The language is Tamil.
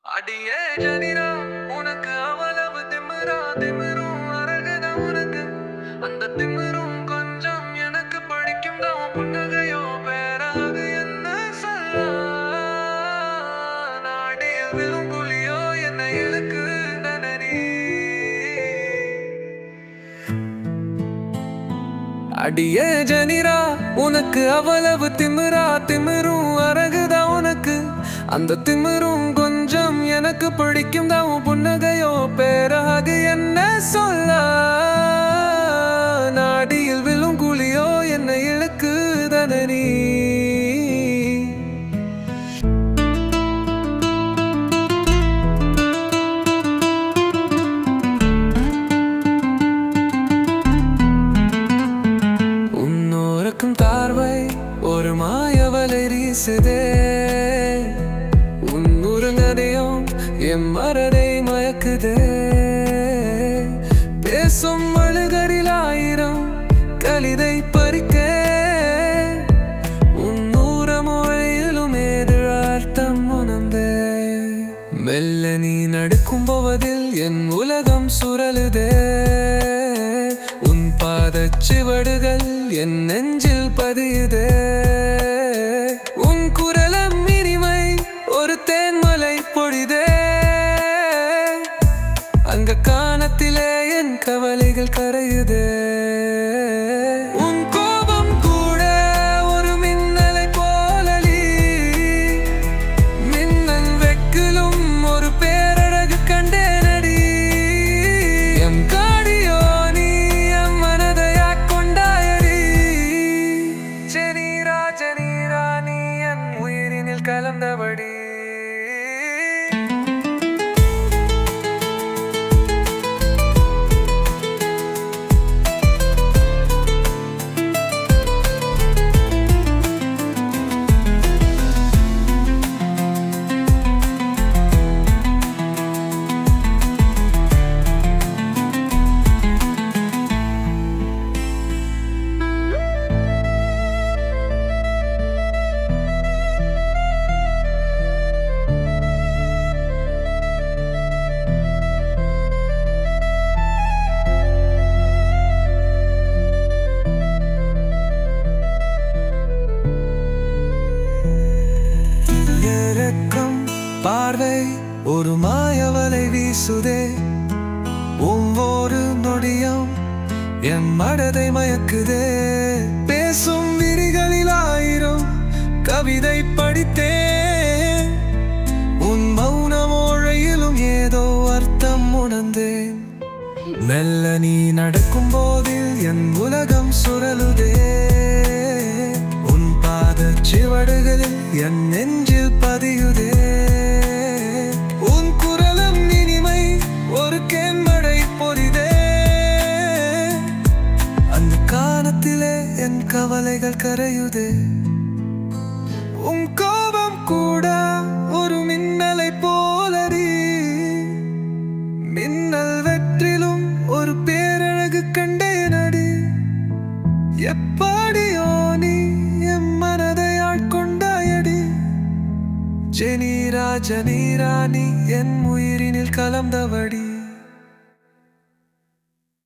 அடியே ஜனிரா உனக்கு அவ்வளவு திமிரா திமிரும் அழகுதா உனக்கு அந்த திமிரும் கொஞ்சம் எனக்கு படிக்கும் தான் உன் புன்னகையோ பேராது என்ன சொல்ல நாடியில் விழும் புலியோ என்னை இழுக்கு நனரி அடியே ஜனிரா உனக்கு அவ்வளவு திமிரா திமிரும் அழகுதா உனக்கு அந்த திமிரும் கொஞ்சம் எனக்கு பிடிக்கும் தான் உன் புன்னகையோ பேராக என்ன சொல்ல நாடியில் விழும் குழியோ என்னை இழுக்கு தனரி உன்னோருக்கும் பார்வை ஒரு மாயவலை வீசுதே உன்னுருங்கதையும் என் மரதை மயக்குதே பேசும் அழுகரில் ஆயிரம் கலிதை பறிக்க உன்னூர மொழியிலும் ஏது அர்த்தம் உணர்ந்தே மெல்ல நீ நடக்கும் போவதில் என் உலகம் சுழலுதே உன் பாதச் சுவடுகள் என் நெஞ்சில் பதியுதே உன் குரலம் இனிமை ஒரு தேன்மலை பொழிதே அங்க காணத்திலே என் கவலைகள் கரையுதே உன் கோபம் கூட ஒரு மின்னலை போலலி மின்னல் வெக்கிலும் ஒரு பேரழகு கண்டேனடி எம் காடியோ நீ எம் மனதையா கொண்டாயடி ஜெனீரா ஜெனீரா நீ என் உயிரினில் கலந்தபடி இறக்கம் பார்வை ஒரு மாயவலை வீசுதே ஒவ்வொரு நொடியும் என் மனதை மயக்குதே பேசும் விரிகளில் ஆயிரம் கவிதை படித்தே உன் மௌன மொழியிலும் ஏதோ அர்த்தம் உணர்ந்தேன் மெல்ல நீ நடக்கும் போதில் என் உலகம் சுழலுதே உன் பாதச் சுவடுகளில் என் நெஞ்சில் பதியுதே உன் குரலம் இனிமை ஒரு கேன்மடை பொறிதே அந்த காலத்திலே என் கவலைகள் கரையுதே உன் கோபம் கூட ஒரு மின்னலை போலடி மின்னல் வெற்றிலும் ஒரு பேரழகு கண்டேனடி எப்படியோ நீ என் மனதை ஆட்கொண்டாயடி ஜெனீரா ஜனீரா நீ என் உயிரினில் கலந்தவடி